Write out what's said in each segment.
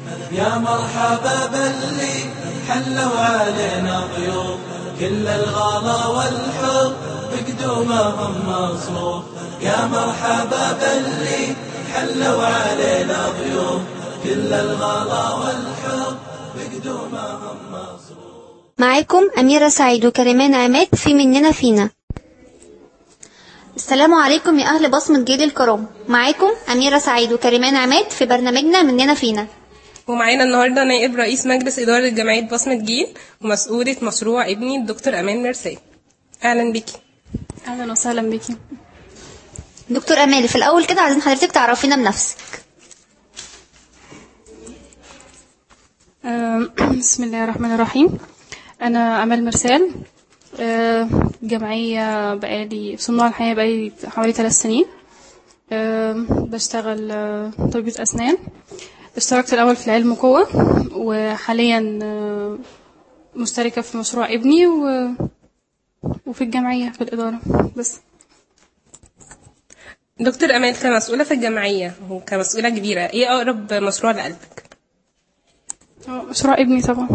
يا مرحبا باللي حلوا علينا ضيوف كل الغلا والحب بقدومهم مصروف يا مرحبا باللي حلوا علينا ضيوف كل الغلا والحب بقدومهم مصروف معاكم أميرة سعيد وكريمان عماد في مننا فينا السلام عليكم يا أهل بصمة جيل الكرام معاكم أميرة سعيد وكريمان عماد في برنامجنا مننا فينا ومعانا النهارده نائب رئيس مجلس إدارة جمعية بصمة جيل ومسؤولة مشروع ابني الدكتور أمان مرسي أهلا بيكي اهلا وسهلا بيكي دكتور أمال في الأول كده عايزين حضرتك تعرفينا بنفسك آم، بسم الله الرحمن الرحيم انا امال مرسال آه، جمعيه بقالي في صناع الحياه بقالي حوالي ثلاث سنين آم، بشتغل آه، طبيبه اسنان اشتركت الاول في العلم قوه وحاليا آه، مشتركه في مشروع ابني و... وفي الجمعيه في الاداره بس دكتور أمان كمسؤولة في الجمعية وكمسؤولة كبيرة إيه أقرب مشروع لقلبك؟ آه، مشروع ابني طبعا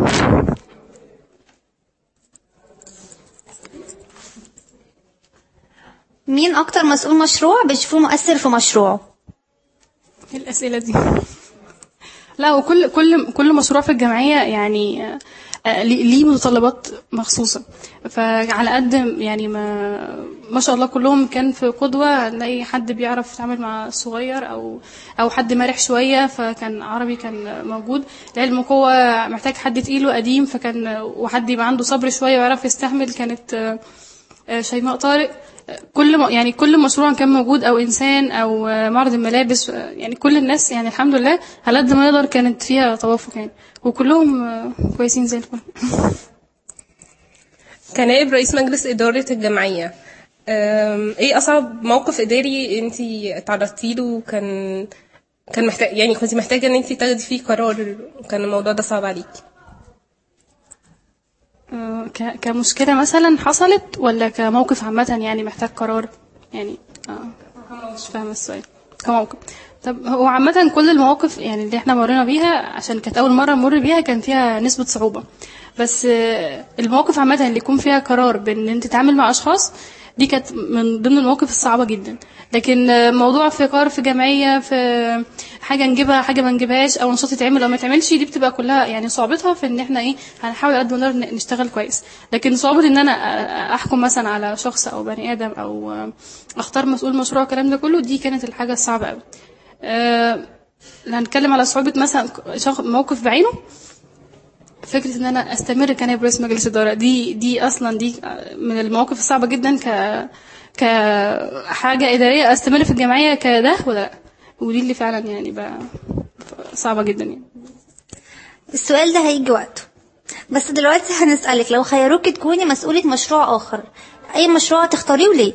مين أكتر مسؤول مشروع بتشوفوه مؤثر في مشروعه إيه الأسئلة دي لا وكل كل كل مشروع في الجمعية يعني آه، آه، ليه ليه متطلبات مخصوصة فعلى قد يعني ما ما شاء الله كلهم كان في قدوة نلاقي حد بيعرف يتعامل مع الصغير أو أو حد مرح شوية فكان عربي كان موجود العلم قوة محتاج حد تقيل وقديم فكان وحد يبقى عنده صبر شوية ويعرف يستحمل كانت آه، آه، شيماء طارق آه، كل م- يعني كل مشروع كان موجود او انسان او آه، معرض الملابس آه، يعني كل الناس يعني الحمد لله على قد ما نقدر كانت فيها توافق يعني وكلهم آه، كويسين زي الفل كنائب رئيس مجلس إدارة الجمعية أم، إيه أصعب موقف إداري أنت تعرضتي له وكان كان محتاج يعني كنت محتاجة إن أنت تاخدي فيه قرار وكان الموضوع ده صعب عليكي آه، ك- كمشكلة مثلا حصلت ولا كموقف عامة يعني محتاج قرار يعني اه مش فاهمة السؤال كموقف طب هو عامة كل المواقف يعني اللي احنا مرينا بيها عشان كانت أول مرة نمر بيها كان فيها نسبة صعوبة بس آه، المواقف عامة اللي يكون فيها قرار بإن أنت تتعامل مع أشخاص دي كانت من ضمن المواقف الصعبة جدا لكن آه، موضوع في قرار في جمعية في حاجة نجيبها حاجة ما نجيبهاش أو نشاط يتعمل أو ما يتعملش دي بتبقى كلها يعني صعوبتها في إن احنا إيه هنحاول قد ما نقدر ن- نشتغل كويس لكن صعوبة إن أنا آه، أحكم مثلا على شخص أو بني آدم أو آه، أختار مسؤول مشروع الكلام ده كله دي كانت الحاجة الصعبة أوي آه، لو هنتكلم على صعوبة مثلا شخ- موقف بعينه فكرة ان انا استمر كنائب رئيس مجلس ادارة دي دي اصلا دي من المواقف الصعبة جدا ك كحاجة ادارية استمر في الجمعية كده ولا لا ودي اللي فعلا يعني بقى صعبة جدا يعني السؤال ده هيجي وقته بس دلوقتي هنسألك لو خيروك تكوني مسؤولة مشروع آخر أي مشروع تختاريه وليه؟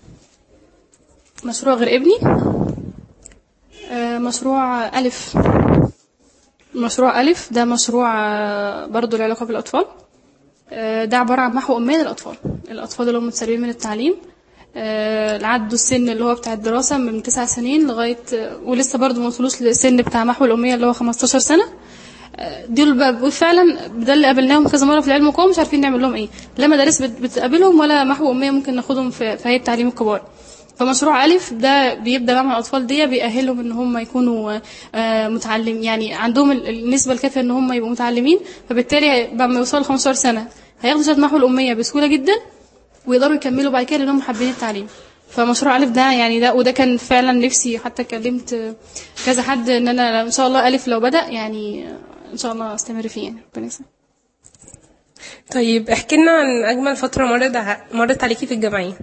مشروع غير ابني آه، مشروع ألف مشروع ألف ده مشروع آه، برضو له علاقة بالأطفال آه، ده عبارة عن محو أمية للأطفال الأطفال اللي هم متسربين من التعليم آه، اللي عدوا السن اللي هو بتاع الدراسة من تسع سنين لغاية آه، ولسه برضو ما وصلوش للسن بتاع محو الأمية اللي هو 15 سنة آه، دول بقى فعلا ده اللي قابلناهم كذا مرة في العلم القومي مش عارفين نعمل لهم ايه لا مدارس بت- بتقابلهم ولا محو أمية ممكن ناخدهم في في هيئة تعليم الكبار فمشروع ألف ده بيبدأ بقى مع الأطفال دي بيأهلهم إن هم يكونوا آه، متعلم يعني عندهم ال- النسبة الكافية إن هم يبقوا متعلمين فبالتالي بعد ما يوصلوا 15 سنة هياخدوا شهادة محو الأمية بسهولة جدا ويقدروا يكملوا بعد كده لأنهم حابين التعليم فمشروع ألف ده يعني ده وده كان فعلا نفسي حتى كلمت آه، كذا حد إن أنا إن شاء الله ألف لو بدأ يعني آه، إن شاء الله أستمر فيه يعني ربنا يسلمك. طيب احكي لنا عن أجمل فترة مرت ع- مرت عليكي في الجمعية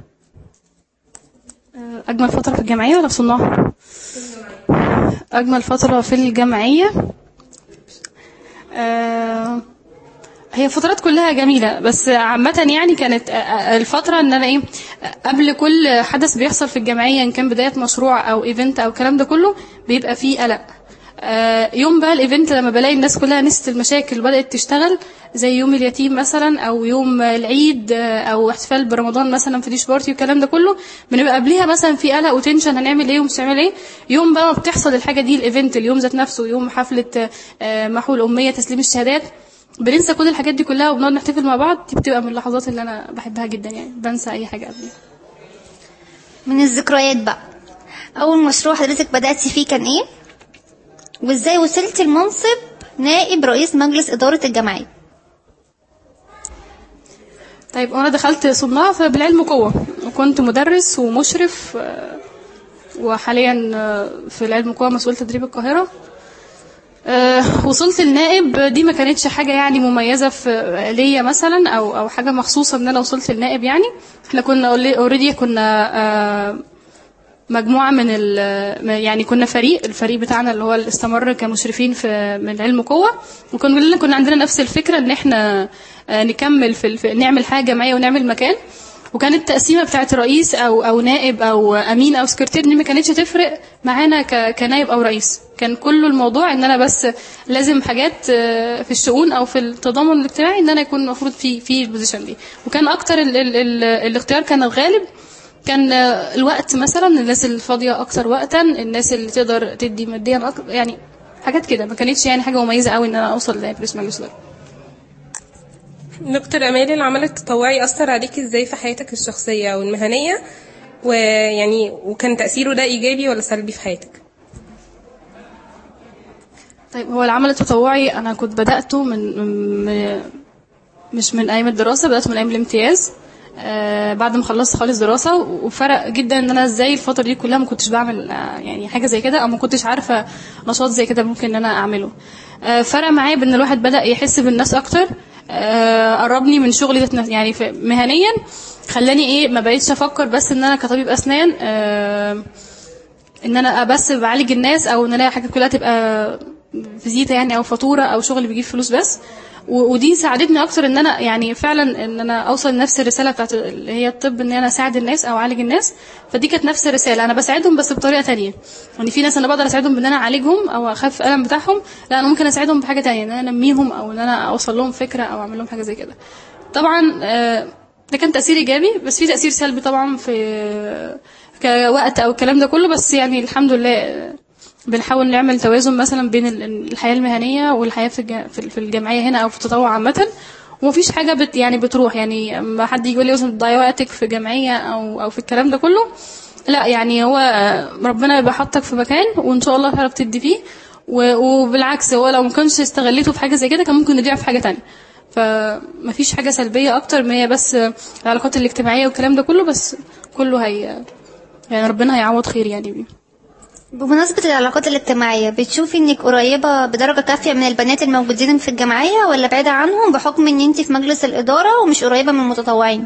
آه، أجمل فترة في الجمعية ولا في صناعة؟ أجمل فترة في الجمعية آه، هي فترات كلها جميلة بس عامة يعني كانت آه، آه، الفترة ان انا ايه آه، قبل كل حدث بيحصل في الجمعية ان كان بداية مشروع او ايفنت او الكلام ده كله بيبقى فيه قلق آه، يوم بقى الايفنت لما بلاقي الناس كلها نسيت المشاكل وبدات تشتغل زي يوم اليتيم مثلا او يوم العيد آه، او احتفال برمضان مثلا في ديش بارتي والكلام ده كله بنبقى قبليها مثلا في قلق وتنشن هنعمل ايه ومش هنعمل ايه يوم بقى ما بتحصل الحاجه دي الايفنت اليوم ذات نفسه يوم حفله آه، محو الاميه تسليم الشهادات بننسى كل الحاجات دي كلها وبنقعد نحتفل مع بعض دي بتبقى من اللحظات اللي انا بحبها جدا يعني بنسى اي حاجه قبليها من الذكريات بقى اول مشروع حضرتك بدأتي فيه كان ايه وازاي وصلتي لمنصب نائب رئيس مجلس إدارة الجمعية طيب انا دخلت صناع بالعلم قوه وكنت مدرس ومشرف آه، وحاليا آه، في العلم قوه مسؤول تدريب القاهره آه، وصلت النائب دي ما كانتش حاجه يعني مميزه في ليا مثلا او او حاجه مخصوصه ان انا وصلت النائب يعني احنا كنا اوريدي كنا آه، مجموعه من ال يعني كنا فريق الفريق بتاعنا اللي هو اللي استمر كمشرفين في من علم قوه وكنا كلنا كنا عندنا نفس الفكره ان احنا آه، نكمل في الف... نعمل حاجه جمعيه ونعمل مكان وكانت التقسيمه بتاعت رئيس او او نائب او امين او سكرتير دي ما كانتش تفرق معانا ك... كنائب او رئيس كان كله الموضوع ان انا بس لازم حاجات آه، في الشؤون او في التضامن الاجتماعي ان انا يكون المفروض في في البوزيشن دي وكان اكتر ال... ال... ال... الاختيار كان الغالب كان آه، الوقت مثلا الناس الفاضيه اكتر وقتا الناس اللي تقدر تدي ماديا أكتر يعني حاجات كده ما كانتش يعني حاجه مميزه قوي ان انا اوصل لرئيس مجلس الاداره دكتور امال العمل التطوعي اثر عليكي ازاي في حياتك الشخصيه والمهنيه ويعني وكان تاثيره ده ايجابي ولا سلبي في حياتك طيب هو العمل التطوعي انا كنت بداته من من- مش من ايام الدراسه بدات من ايام الامتياز آه بعد ما خلصت خالص دراسه وفرق جدا ان انا ازاي الفتره دي كلها ما كنتش بعمل آه يعني حاجه زي كده او ما كنتش عارفه نشاط زي كده ممكن ان انا اعمله آه فرق معايا بان الواحد بدا يحس بالناس اكتر آه قربني من شغلي ذات نفسه. يعني في مهنيا خلاني ايه ما بقيتش افكر بس ان انا كطبيب اسنان آه ان انا بس بعالج الناس او ان انا حاجه كلها تبقى فيزيتا يعني او فاتوره او شغل بيجيب فلوس بس و- ودي ساعدتني اكتر ان انا يعني فعلا ان انا اوصل لنفس الرساله بتاعت اللي هي الطب ان انا اساعد الناس او اعالج الناس فدي كانت نفس الرساله انا بساعدهم بس بطريقه تانية يعني في ناس انا بقدر اساعدهم بان انا اعالجهم او اخفف الالم بتاعهم لا انا ممكن اساعدهم بحاجه تانية ان انا انميهم او ان انا اوصل لهم فكره او اعمل لهم حاجه زي كده طبعا آه، ده كان تاثير ايجابي بس في تاثير سلبي طبعا في كوقت او الكلام ده كله بس يعني الحمد لله آه، بنحاول نعمل توازن مثلا بين ال- الحياه المهنيه والحياه في الج- في في الجمعيه هنا او في التطوع عامه ومفيش حاجه بت يعني بتروح يعني اما حد يقول لي مثلا بتضيع وقتك في جمعيه او او في الكلام ده كله لا يعني هو آه، ربنا يبقى حطك في مكان وان شاء الله تعرف تدي فيه و- وبالعكس هو لو ما كنتش استغليته في حاجه زي كده كان ممكن يضيع في حاجه تانية فمفيش حاجه سلبيه اكتر ما هي بس العلاقات الاجتماعيه والكلام ده كله بس كله هي يعني ربنا هيعوض خير يعني بيه بمناسبة العلاقات الاجتماعية بتشوفي انك قريبة بدرجة كافية من البنات الموجودين في الجمعية ولا بعيدة عنهم بحكم ان انت في مجلس الإدارة ومش قريبة من المتطوعين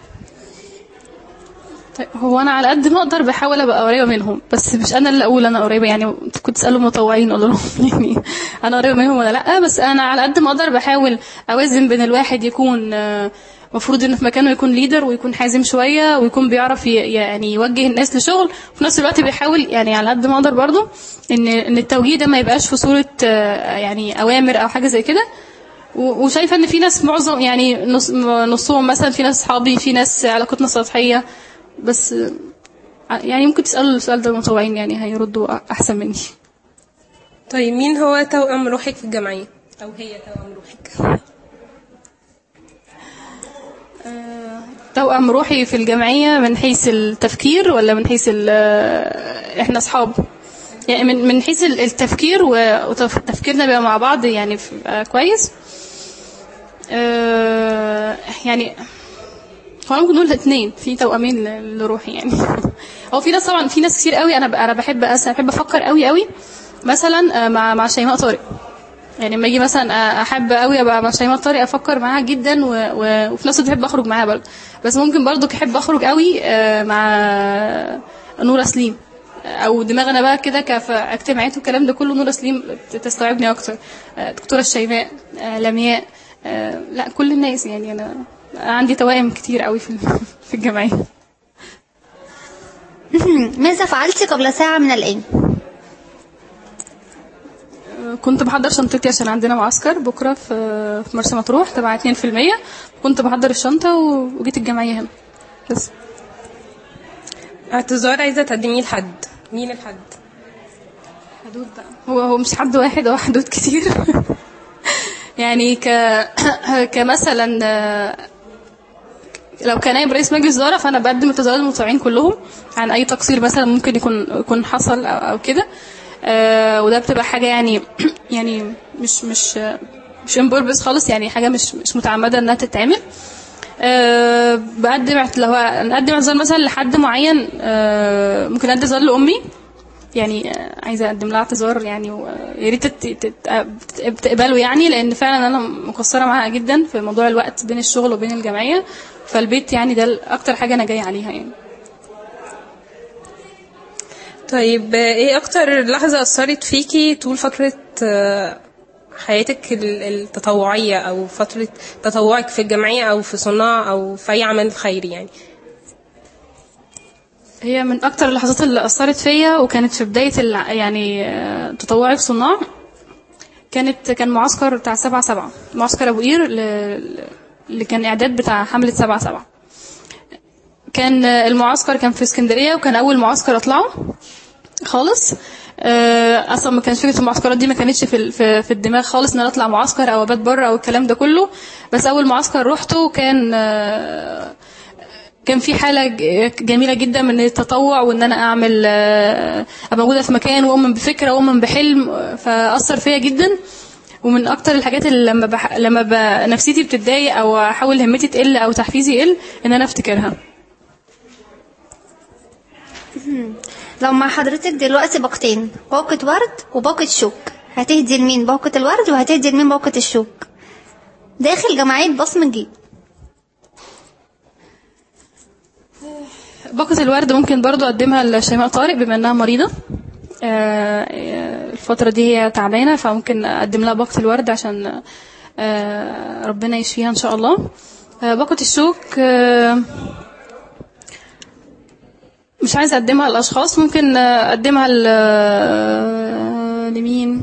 طيب هو انا على قد ما اقدر بحاول ابقى قريبه منهم بس مش انا اللي اقول انا قريبه يعني كنت تسالوا متطوعين اقول لهم يعني انا قريبه منهم ولا لا بس انا على قد ما اقدر بحاول اوازن بين الواحد يكون آه، مفروض انه في مكانه يكون ليدر ويكون حازم شويه ويكون بيعرف ي- يعني يوجه الناس لشغل وفي نفس الوقت بيحاول يعني على قد ما اقدر برضه ان ان التوجيه ده ما يبقاش في صوره آه، يعني اوامر او حاجه زي كده و- وشايفه ان في ناس معظم يعني نص نصهم مثلا في ناس صحابي في ناس علاقتنا سطحيه بس آه، يعني ممكن تسالوا السؤال ده المتطوعين يعني هيردوا أ- احسن مني طيب مين هو توأم روحك في الجمعيه او هي توأم روحك توأم روحي في الجمعية من حيث التفكير ولا من حيث ال- آه، احنا اصحاب يعني من من حيث ال- التفكير و- وتفكيرنا بيبقى مع بعض يعني في- بيبقى كويس آه، يعني هو ممكن نقول اثنين في توأمين ل- لروحي يعني هو في ناس طبعا في ناس كتير قوي انا ب- انا بحب أس- بحب افكر قوي قوي مثلا آه، مع مع شيماء طارق يعني لما اجي مثلا احب قوي ابقى مع شيماء طارق افكر معاها جدا و... و... وفي نفس الوقت بحب اخرج معاها برضه بس ممكن برضه احب اخرج قوي آه، مع نورة سليم او دماغنا بقى كده كاجتماعات والكلام ده كله نورة سليم تستوعبني اكتر آه، دكتوره الشيماء آه، لمياء آه، لا كل الناس يعني انا عندي توائم كتير قوي في في الجمعيه ماذا فعلت قبل ساعة من الآن آه، كنت بحضر شنطتي عشان عندنا معسكر بكره في في مرسى مطروح تبع 2% كنت بحضر الشنطه و- وجيت الجمعيه هنا بس اعتذار عايزة تقدميه لحد مين الحد؟ حدود بقى هو هو مش حد واحد هو حدود كتير يعني ك كمثلا آه، لو كان نائب رئيس مجلس اداره فانا بقدم اعتذارات للمطوعين كلهم عن اي تقصير مثلا ممكن يكون يكون حصل او, أو كده آه، وده بتبقى حاجه يعني يعني مش مش آه، مش امبوربس خالص يعني حاجه مش مش متعمده انها تتعمل أه بقدم اعت- لو نقدم اعتذار مثلا لحد معين أه ممكن اقدم اعتذار لامي يعني آه، عايزه اقدم لها اعتذار يعني ويا ريت تت- تت- تت- تقبلوا يعني لان فعلا انا مقصره معاها جدا في موضوع الوقت بين الشغل وبين الجمعيه فالبيت يعني ده اكتر حاجه انا جايه عليها يعني طيب آه، ايه اكتر لحظة اثرت فيكي طول فترة آه، حياتك ال- التطوعية او فترة تطوعك في الجمعية او في صناعة او في اي عمل خيري يعني هي من اكتر اللحظات اللي اثرت فيا وكانت في بدايه الع- يعني آه، تطوعي في صناع كانت كان معسكر بتاع سبعة سبعة معسكر ابو قير ل- اللي كان اعداد بتاع حمله سبعة سبعة كان آه، المعسكر كان في اسكندريه وكان اول معسكر اطلعه خالص آه، اصلا ما كانش فكره المعسكرات دي ما كانتش في ال- في, في الدماغ خالص ان انا اطلع معسكر او ابات بره او الكلام ده كله بس اول معسكر روحته كان آه، كان في حالة ج- جميلة جدا من التطوع وان انا اعمل آه، ابقى موجودة في مكان واؤمن بفكرة واؤمن بحلم آه، فاثر فيا جدا ومن اكتر الحاجات اللي لما بح... لما ب... نفسيتي بتتضايق او احاول همتي تقل او تحفيزي يقل ان انا افتكرها لو مع حضرتك دلوقتي باقتين باقة ورد وباقة شوك هتهدي لمين باقة الورد وهتهدي لمين باقة الشوك داخل جمعية بصم الجيب باقة الورد ممكن برضو أقدمها لشيماء طارق بما إنها مريضة آه، آه، الفترة دي هي تعبانة فممكن أقدم لها باقة الورد عشان آه، ربنا يشفيها إن شاء الله آه، باقة الشوك آه، مش عايزة أقدمها لأشخاص ممكن آه، أقدمها ل- آه، لمين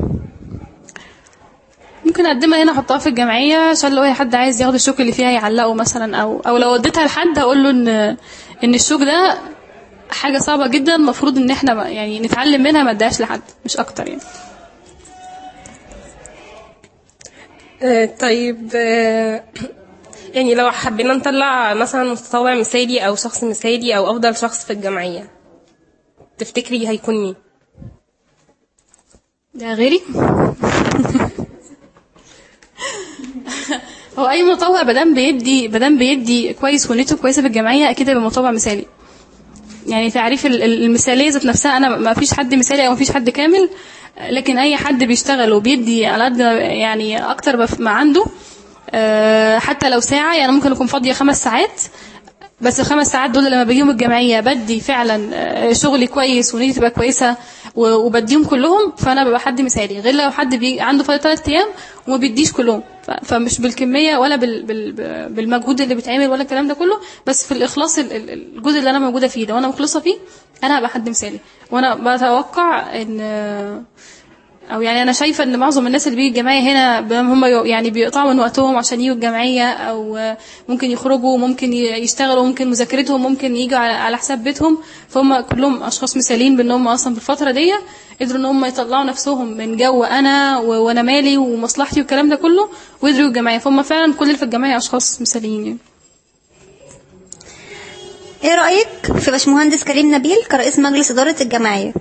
ممكن اقدمها هنا احطها في الجمعيه عشان لو اي حد عايز ياخد الشوك اللي فيها يعلقه مثلا او او لو وديتها لحد اقول له ان ان الشوك ده حاجه صعبه جدا المفروض ان احنا ما- يعني نتعلم منها ما اديهاش لحد مش اكتر يعني آه، طيب آه، يعني لو حبينا نطلع مثلا متطوع مثالي او شخص مثالي او افضل شخص في الجمعية تفتكري هيكون مين؟ ده غيري هو اي مطوع بدام بيدي بدام بيدي كويس ونيته كويسه في الجمعيه اكيد هيبقى مطوع مثالي يعني تعريف ال- ال- المثاليه ذات نفسها انا ما فيش حد مثالي او ما فيش حد كامل لكن اي حد بيشتغل وبيدي على قد يعني اكتر ما- ما عنده آه، حتى لو ساعه يعني ممكن اكون فاضيه خمس ساعات بس الخمس ساعات دول لما بجيهم الجمعيه بدي فعلا آه، شغلي كويس ونيتي تبقى كويسه و- وبديهم كلهم فانا ببقى حد مثالي غير لو حد بي عنده فاضل ثلاث ايام وما بيديش كلهم ف- فمش بالكميه ولا بال بال بالمجهود اللي بيتعمل ولا الكلام ده كله بس في الاخلاص ال- ال- الجزء اللي انا موجوده فيه لو انا مخلصه فيه انا هبقى حد مثالي وانا بتوقع ان آه، او يعني انا شايفه ان معظم الناس اللي بيجي الجمعيه هنا ب- هم يعني بيقطعوا من وقتهم عشان يجوا الجمعيه او آه، ممكن يخرجوا ممكن ي- يشتغلوا ممكن مذاكرتهم ممكن يجوا على على حساب بيتهم فهم كلهم اشخاص مثاليين بان هم اصلا في الفتره دي قدروا ان هم يطلعوا نفسهم من جو انا و- وانا مالي ومصلحتي والكلام ده كله وقدروا يجوا الجمعيه فهم فعلا كل اللي في الجمعيه اشخاص مثاليين يعني. ايه رأيك في باشمهندس كريم نبيل كرئيس مجلس إدارة الجمعية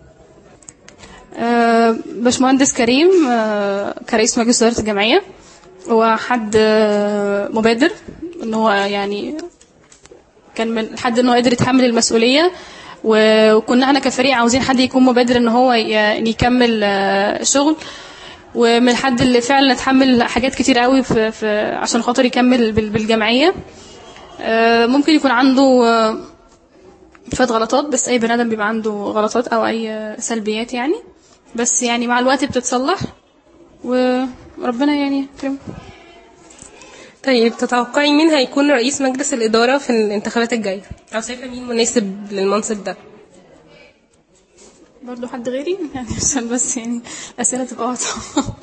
آه، باشمهندس كريم آه، كرئيس مجلس إدارة الجمعية هو حد آه، مبادر ان هو يعني كان من حد ان هو قدر يتحمل المسؤولية و- وكنا احنا كفريق عاوزين حد يكون مبادر ان هو ي- يعني يكمل آه، شغل ومن الحد اللي فعلا اتحمل حاجات كتير قوي في, في عشان خاطر يكمل بال- بالجمعية آه، ممكن يكون عنده آه، شوية غلطات بس أي بني آدم بيبقى عنده غلطات أو أي سلبيات يعني بس يعني مع الوقت بتتصلح وربنا يعني يكرمه طيب تتوقعي مين هيكون رئيس مجلس الإدارة في الانتخابات الجاية؟ أو شايفة مين مناسب للمنصب ده؟ برضو حد غيري يعني عشان بس يعني الأسئلة تبقى واضحة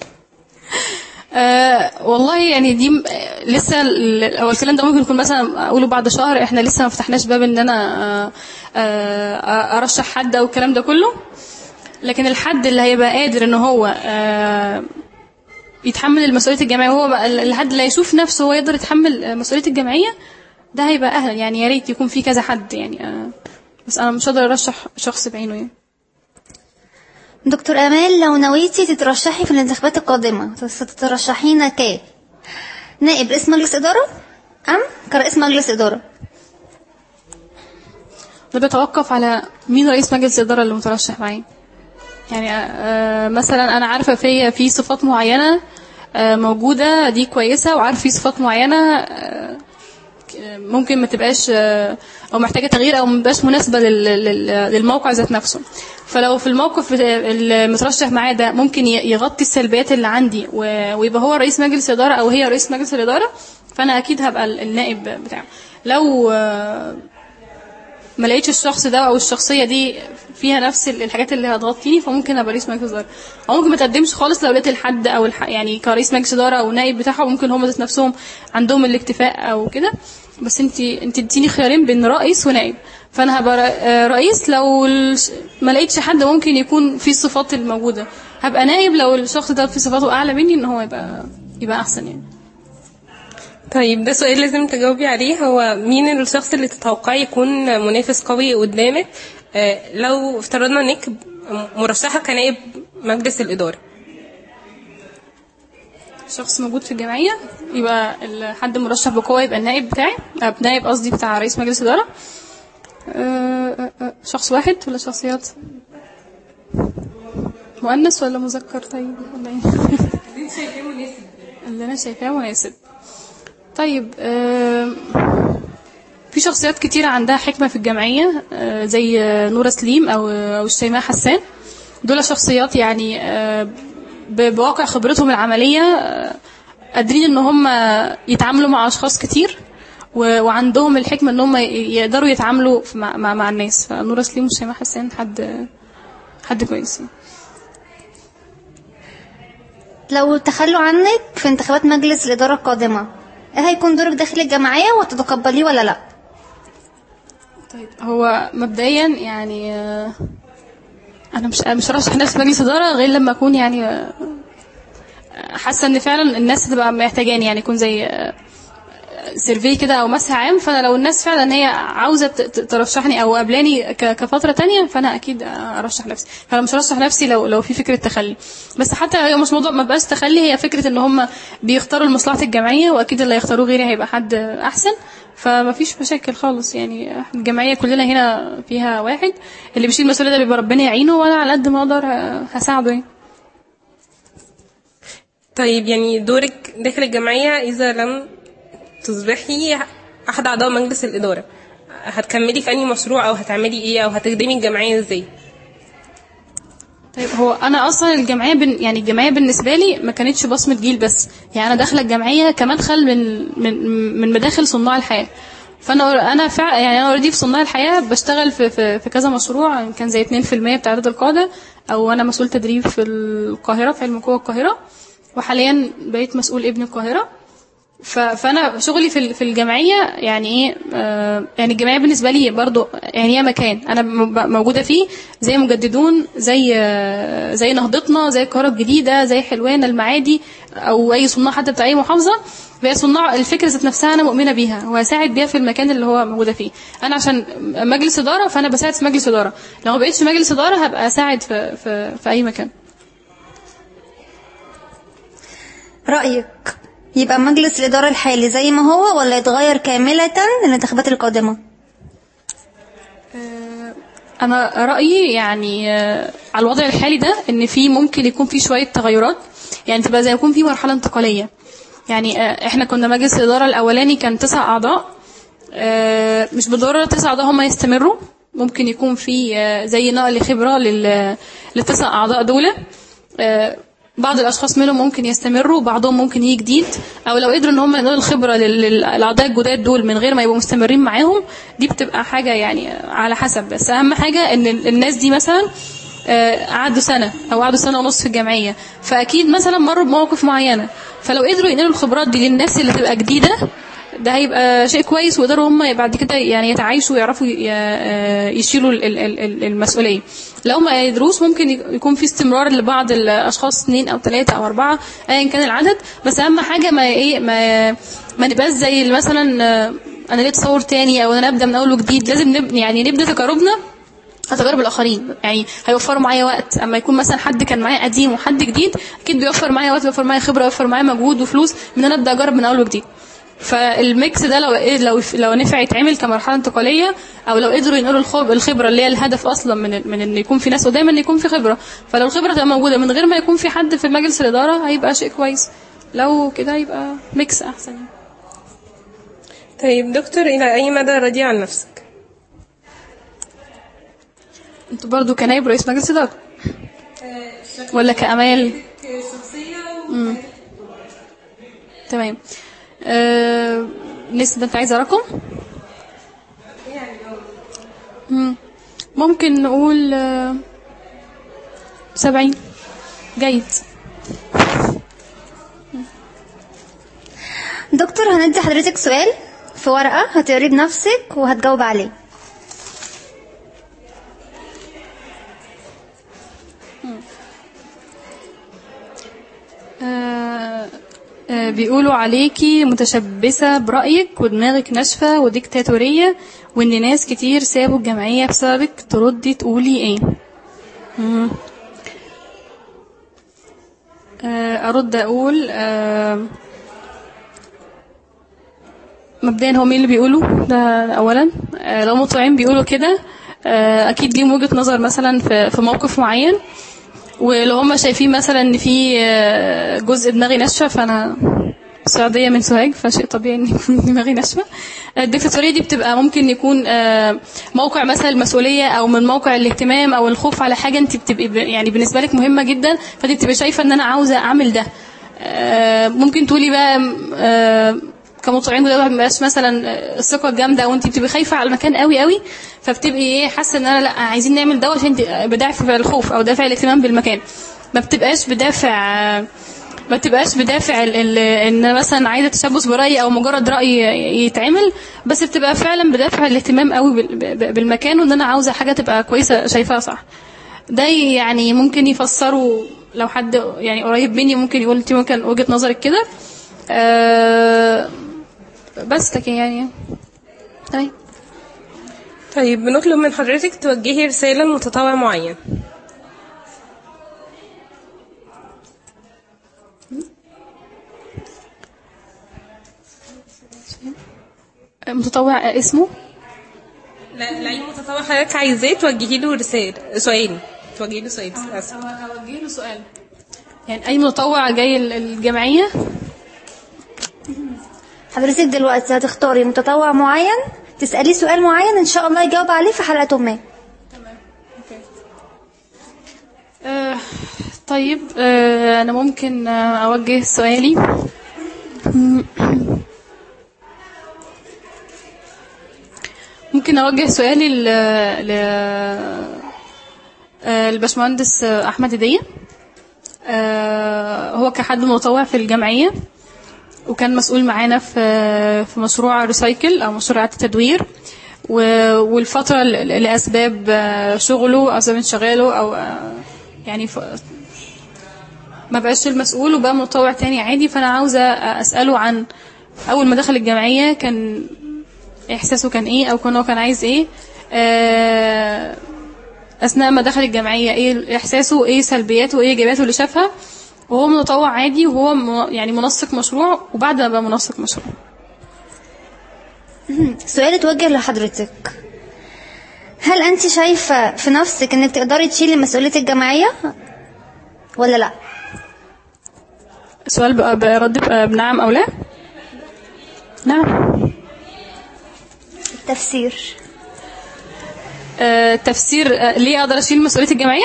أه والله يعني دي م- آه، لسه ال- هو الكلام ده ممكن يكون مثلا اقوله بعد شهر احنا لسه ما فتحناش باب ان انا آه، آه، ارشح حد او الكلام ده كله لكن الحد اللي هيبقى قادر ان هو آه، يتحمل المسؤوليه الجماعيه وهو بقى ال- الحد اللي هيشوف نفسه هو يقدر يتحمل آه، مسؤوليه الجمعيه ده هيبقى اهل يعني يا ريت يكون في كذا حد يعني آه، بس انا مش هقدر ارشح شخص بعينه يعني دكتور امال لو نويتي تترشحي في الانتخابات القادمه ستترشحين ك نائب رئيس مجلس اداره ام كرئيس مجلس اداره ده بيتوقف على مين رئيس مجلس الإدارة اللي مترشح معايا يعني آه، مثلا أنا عارفة في في صفات معينة آه، موجودة دي كويسة وعارف في صفات معينة آه، ممكن ما تبقاش آه، أو محتاجة تغيير أو ما تبقاش مناسبة لل- لل- للموقع ذات نفسه فلو في الموقف المترشح معاه ده ممكن ي- يغطي السلبيات اللي عندي و- ويبقى هو رئيس مجلس الإدارة أو هي رئيس مجلس الإدارة فأنا أكيد هبقى النائب بتاعه لو آه، ما لقيتش الشخص ده او الشخصيه دي فيها نفس الحاجات اللي هتغطيني فممكن ابقى رئيس مجلس اداره او ممكن ما تقدمش خالص لو لقيت الحد او الح... يعني كرئيس مجلس اداره او نائب بتاعهم ممكن هم ذات نفسهم عندهم الاكتفاء او كده بس انت انت اديتيني خيارين بين رئيس ونائب فانا هبقى ر- آه، رئيس لو ال- ما لقيتش حد ممكن يكون فيه الصفات الموجوده هبقى نائب لو الشخص ده فيه صفاته اعلى مني ان هو يبقى يبقى احسن يعني طيب ده سؤال لازم تجاوبي عليه هو مين الشخص اللي تتوقعي يكون منافس قوي قدامك آه، لو افترضنا انك مرشحة كنائب مجلس الإدارة شخص موجود في الجمعية يبقى الحد مرشح بقوة يبقى النائب بتاعي آه، نائب قصدي بتاع رئيس مجلس إدارة آه، آه، آه، شخص واحد ولا شخصيات مؤنث ولا مذكر طيب ولا ايه اللي انا شايفاه مناسب طيب آه، في شخصيات كتيرة عندها حكمة في الجمعية آه، زي آه، نورة سليم أو أو الشيماء حسان دول شخصيات يعني آه، ب- بواقع خبرتهم العملية آه، قادرين ان هم يتعاملوا مع اشخاص كتير و- وعندهم الحكمة ان هم ي- يقدروا يتعاملوا في- مع, مع, مع الناس فنورة سليم والشيماء حسان حد حد كويس يعني. لو تخلوا عنك في انتخابات مجلس الاداره القادمه ايه هيكون دورك داخل الجمعيه وتتقبليه ولا لا طيب هو مبدئيا يعني آه، انا مش مش هرشح نفسي مجلس اداره غير لما اكون يعني آه، حاسه ان فعلا الناس هتبقى محتاجاني يعني يكون زي آه، سيرفي كده او مسح عام فانا لو الناس فعلا هي عاوزه ت- ت- ترشحني او قبلاني ك- كفتره تانية فانا اكيد ارشح نفسي فانا مش هرشح نفسي لو لو في فكره تخلي بس حتى هي مش موضوع ما بقاش تخلي هي فكره ان هم بيختاروا لمصلحه الجمعيه واكيد اللي هيختاروه غيري هيبقى حد احسن فما فيش مشاكل خالص يعني الجمعيه كلنا هنا فيها واحد اللي بيشيل المسؤوليه ده بيبقى ربنا يعينه وانا على قد ما اقدر هساعده يعني طيب يعني دورك داخل الجمعية إذا لم تصبحي أحد أعضاء مجلس الإدارة هتكملي في أي مشروع أو هتعملي إيه أو هتخدمي الجمعية إزاي طيب هو انا اصلا الجمعيه بن يعني الجمعيه بالنسبه لي ما كانتش بصمه جيل بس يعني انا داخله الجمعيه كمدخل من من من مداخل صناع الحياه فانا انا فع يعني انا اوريدي في صناع الحياه بشتغل في في, في كذا مشروع كان زي 2% بتاع عدد القاده او انا مسؤول تدريب في القاهره في علم قوه القاهره وحاليا بقيت مسؤول ابن القاهره ف- فانا شغلي في ال- في الجمعيه يعني ايه آه، يعني الجمعيه بالنسبه لي برضو يعني هي مكان انا م- ب- موجوده فيه زي مجددون زي آه، زي نهضتنا زي القاهره الجديده زي حلوان المعادي او اي صناع حتى بتاع اي محافظه فهي صناع الفكره ذات نفسها انا مؤمنه بيها وهساعد بيها في المكان اللي هو موجوده فيه انا عشان مجلس اداره فانا بساعد في مجلس اداره لو ما بقيتش مجلس اداره هبقى اساعد في في, في اي مكان رايك يبقى مجلس الاداره الحالي زي ما هو ولا يتغير كامله للانتخابات القادمه انا رايي يعني آه، على الوضع الحالي ده ان في ممكن يكون في شويه تغيرات يعني تبقى زي يكون في مرحله انتقاليه يعني آه، احنا كنا مجلس الاداره الاولاني كان تسع اعضاء آه، مش بالضروره تسع اعضاء هم يستمروا ممكن يكون في آه، زي نقل خبره لل- للتسع اعضاء دول آه، بعض الاشخاص منهم ممكن يستمروا بعضهم ممكن يجي جديد او لو قدروا ان هم ينقلوا الخبره لل- للاعضاء الجداد دول من غير ما يبقوا مستمرين معاهم دي بتبقى حاجه يعني على حسب بس اهم حاجه ان ال- الناس دي مثلا آه، قعدوا سنه او قعدوا سنه ونص في الجمعيه فاكيد مثلا مروا بمواقف معينه فلو قدروا ينقلوا الخبرات دي للناس اللي تبقى جديده ده هيبقى شيء كويس ويقدروا هم بعد كده يعني يتعايشوا ويعرفوا ي- آه، يشيلوا ال- ال- ال- المسؤوليه لو ما قدروش ممكن يكون في استمرار لبعض الاشخاص اثنين او ثلاثه او اربعه ايا كان العدد بس اهم حاجه ما ايه ما ما نبقاش زي اللي مثلا آه، انا ليه تصور تاني او انا ابدا من اول وجديد لازم نب... يعني نبدا تجاربنا تجارب الاخرين يعني هيوفروا معايا وقت اما يكون مثلا حد كان معايا قديم وحد جديد اكيد بيوفر معايا وقت بيوفر معايا خبره بيوفر معايا مجهود وفلوس من انا ابدا اجرب من اول وجديد فالميكس ده لو إيه لو لو نفع يتعمل كمرحله انتقاليه او لو قدروا ينقلوا الخب- الخبره اللي هي الهدف اصلا من من ان يكون في ناس ودايما ان يكون في خبره فلو الخبره تبقى موجوده من غير ما يكون في حد في مجلس الاداره هيبقى شيء كويس لو كده يبقى ميكس احسن يعني. طيب دكتور إلى أي مدى راضية عن نفسك؟ انتوا برضو كنايب رئيس مجلس اداره ولا كامال مم. تمام آه، نسبة انت عايزة رقم مم. ممكن نقول آه، سبعين جيد دكتور هندي حضرتك سؤال في ورقة هتقريه بنفسك وهتجاوب عليه آه، آه، بيقولوا عليكي متشبثة برأيك ودماغك ناشفة وديكتاتورية وإن ناس كتير سابوا الجمعية بسببك تردي تقولي إيه مم. آه، أرد أقول آه، مبدئيا هو مين اللي بيقوله ده أولا آه، لو مطيعين بيقولوا كده آه، أكيد ليهم وجهة نظر مثلا في في موقف معين ولو هم شايفين مثلا ان في آه، جزء دماغي ناشفه فانا سعوديه من سوهاج فشيء طبيعي ان يكون دماغي ناشفه الدكتاتوريه دي بتبقى ممكن يكون آه، موقع مثلا المسؤوليه او من موقع الاهتمام او الخوف على حاجه انت بتبقي ب- يعني بالنسبه لك مهمه جدا فانت بتبقي شايفه ان انا عاوزه اعمل ده آه، ممكن تقولي بقى آه، كمطيعين كده الواحد مبقاش مثلا آه، الثقه الجامده او انت بتبقي خايفه على المكان قوي قوي فبتبقي ايه حاسه ان انا لا عايزين نعمل ده عشان انت بدافع الخوف او دافع الاهتمام بالمكان ما بتبقاش بدافع آه، ما بتبقاش بدافع ال- ال- ان أنا مثلا عايزه تشبث برايي او مجرد راي يتعمل بس بتبقى فعلا بدافع الاهتمام قوي بال- ب- بالمكان وان انا عاوزه حاجه تبقى كويسه شايفاها صح ده يعني ممكن يفسروا لو حد يعني قريب مني ممكن يقول انت ممكن وجهه نظرك كده أه بس لكن يعني تمام طيب بنطلب من حضرتك توجهي رسالة لمتطوع معين متطوع اسمه لا لأي متطوع حضرتك عايزاه توجهي له رسالة سؤال توجهي له سؤال آسف. اوجه له سؤال يعني اي متطوع جاي ال- الجمعيه حضرتك دلوقتي هتختاري متطوع معين تسأليه سؤال معين ان شاء الله يجاوب عليه في حلقة ما آه طيب آه انا ممكن آه اوجه سؤالي ممكن اوجه سؤالي ل ل آه، الباشمهندس آه، احمد هديه آه، هو كحد متطوع في الجمعيه وكان مسؤول معانا في في مشروع ريسايكل او مشروع اعاده تدوير و- والفتره ل- ل- لاسباب آه، شغله او اسباب انشغاله او آه، يعني ف- ما بقاش المسؤول وبقى متطوع تاني عادي فانا عاوزه اساله عن اول ما دخل الجمعيه كان احساسه كان ايه او كان هو كان عايز ايه آه، اثناء ما دخل الجمعيه ايه احساسه ايه سلبياته ايه ايجابياته اللي شافها وهو متطوع عادي وهو م- يعني منسق مشروع وبعد ما بقى منسق مشروع سؤال اتوجه لحضرتك هل انت شايفة في نفسك انك تقدري تشيلي مسؤولية الجمعية ولا لا السؤال بقى برد بقى بنعم او لا نعم تفسير آه، تفسير آه، ليه اقدر اشيل مسؤوليه الجمعيه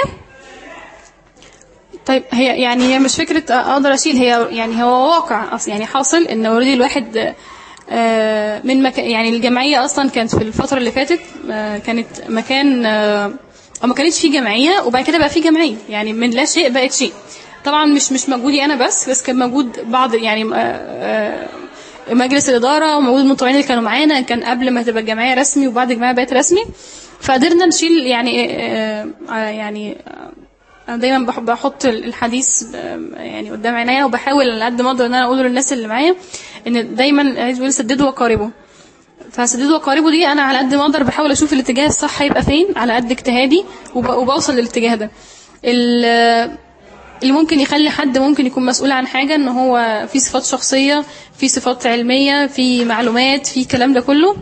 طيب هي يعني هي مش فكره آه، اقدر اشيل هي يعني هو واقع أص- يعني حاصل ان اوريدي الواحد آه، من مكان يعني الجمعيه اصلا كانت في الفتره اللي فاتت آه، كانت مكان آه، او ما كانتش في جمعيه وبعد كده بقى في جمعيه يعني من لا شيء بقت شيء طبعا مش مش مجهودي انا بس بس كان موجود بعض يعني آه، آه، مجلس الاداره وموجود المتطوعين اللي كانوا معانا كان قبل ما تبقى الجمعيه رسمي وبعد الجمعيه بقت رسمي فقدرنا نشيل يعني آه، آه، يعني آه، انا دايما بح- بحط الحديث آه، يعني قدام عينيا وبحاول على قد ما اقدر ان انا اقوله للناس اللي معايا ان دايما عايز بيقول سددوا وقاربوا فسددوا وقاربوا دي انا على قد ما اقدر بحاول اشوف الاتجاه الصح هيبقى فين على قد اجتهادي وب- وبوصل للاتجاه ده ال- اللي ممكن يخلي حد ممكن يكون مسؤول عن حاجة ان هو في صفات شخصية في صفات علمية في معلومات في الكلام ده كله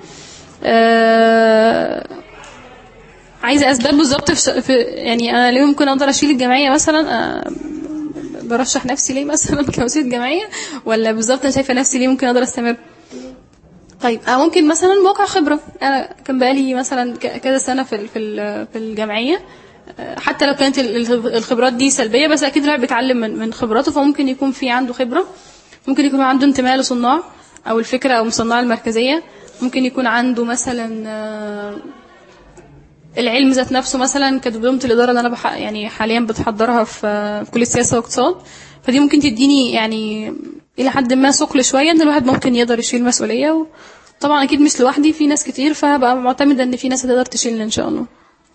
آه، عايزة اسباب بالظبط في, ش- في يعني انا ليه ممكن اقدر اشيل الجمعية مثلا آه، برشح نفسي ليه مثلا كوسيله جمعية ولا بالظبط انا شايفة نفسي ليه ممكن اقدر استمر طيب أنا ممكن مثلا موقع خبرة أنا كان بقالي مثلا ك- كذا سنة في ال- في ال- في الجمعية آه، حتى لو كانت ال- ال- الخبرات دي سلبية بس أكيد الواحد بيتعلم من من خبراته فممكن يكون في عنده خبرة ممكن يكون عنده انتماء لصناع أو الفكرة أو مصنعة المركزية ممكن يكون عنده مثلا آه، العلم ذات نفسه مثلا كدبلومة الإدارة اللي أنا بح... يعني حاليا بتحضرها في في كلية سياسة واقتصاد فدي ممكن تديني يعني إلى حد ما ثقل شوية إن الواحد ممكن يقدر يشيل مسؤولية طبعا أكيد مش لوحدي في ناس كتير فهبقى معتمدة إن في ناس هتقدر تشيلني إن شاء الله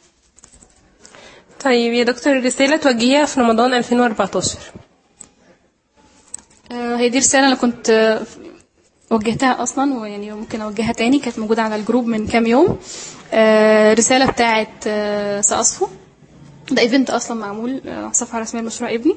طيب يا دكتور رسالة توجهيها في رمضان 2014 آه، هي دي رسالة أنا كنت آه، وجهتها أصلا ويعني ممكن أوجهها تاني كانت موجودة على الجروب من كام يوم آه، رسالة بتاعت آه، سأصفو ده ايفنت أصلا معمول آه، على الصفحة الرسمية لمشروع ابني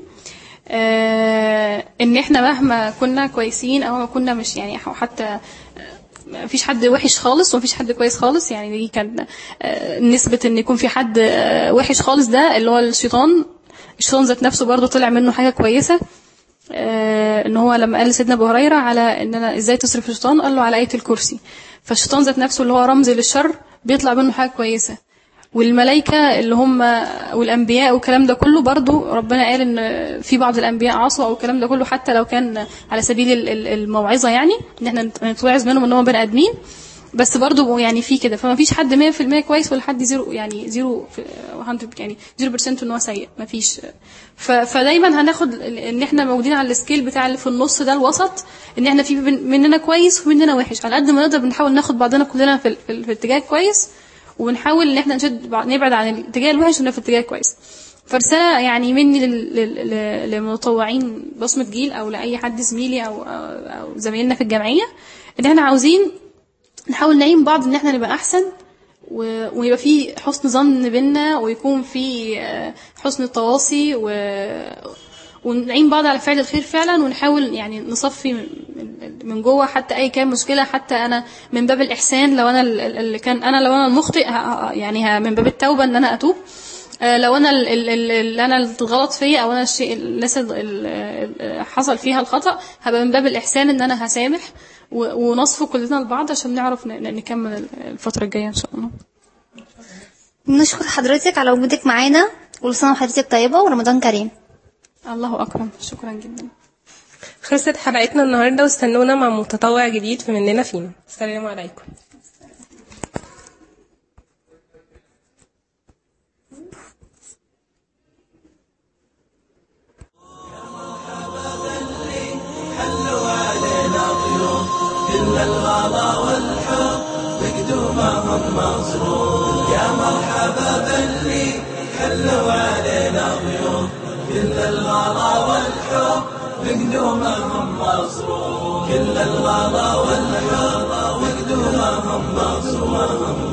آه، إن إحنا مهما كنا كويسين أو ما كنا مش يعني أو حتى آه، مفيش حد وحش خالص ومفيش حد كويس خالص يعني دي كان آه، نسبة إن يكون في حد آه، وحش خالص ده اللي هو الشيطان الشيطان ذات نفسه برضه طلع منه حاجة كويسة آه، ان هو لما قال لسيدنا ابو هريره على ان انا ازاي تصرف الشيطان قال له على ايه الكرسي فالشيطان ذات نفسه اللي هو رمز للشر بيطلع منه حاجه كويسه والملائكه اللي هم والانبياء والكلام ده كله برضو ربنا قال ان في بعض الانبياء عصوا او الكلام ده كله حتى لو كان على سبيل ال- ال- الموعظه يعني ان احنا نتوعظ منهم ان هم بني ادمين بس برضو يعني في كده فما فيش حد 100% كويس ولا حد زيرو يعني زيرو في 100 يعني 0% ان هو سيء ما فيش ف- فدايما هناخد ال- ان احنا موجودين على السكيل بتاع اللي في النص ده الوسط ان احنا في بن- مننا كويس ومننا وحش على قد ما نقدر بنحاول ناخد بعضنا كلنا في, ال- في, ال- في اتجاه كويس ونحاول ان احنا نشد بعض- نبعد عن الاتجاه الوحش ونبقى في اتجاه كويس فرسالة يعني مني لل- لل- لل- للمتطوعين بصمة جيل او لاي حد زميلي او او, أو زمايلنا في الجمعية ان احنا عاوزين نحاول نعين بعض ان احنا نبقى احسن و- ويبقى في حسن ظن بينا ويكون في آه، حسن تواصي و... ونعين بعض على فعل الخير فعلا ونحاول يعني نصفي من- من- من جوه حتى اي كان مشكله حتى انا من باب الاحسان لو انا ال- ال- اللي كان انا لو انا المخطئ ه- ه- يعني ه- من باب التوبه ان انا اتوب آه، لو انا ال- ال- ال- اللي انا الغلط فيا او انا الشيء الناس ال- ال- ال- حصل فيها الخطا هبقى من باب الاحسان ان انا هسامح و- ونصفه كلنا لبعض عشان نعرف ن- ن- نكمل الفتره الجايه ان شاء الله نشكر حضرتك على وجودك معانا كل سنة وحضرتك طيبة ورمضان كريم الله اكرم شكرا جدا خلصت حلقتنا النهاردة واستنونا مع متطوع جديد في مننا فينا السلام عليكم حلوا علينا ضيوف كل الغلا والحب بقدومهم مصروف يا مرحبا باللي حلوا علينا ضيوف كل الغلا والحب بقدومهم مصروف كل الغلا والحب بقدومهم مصروف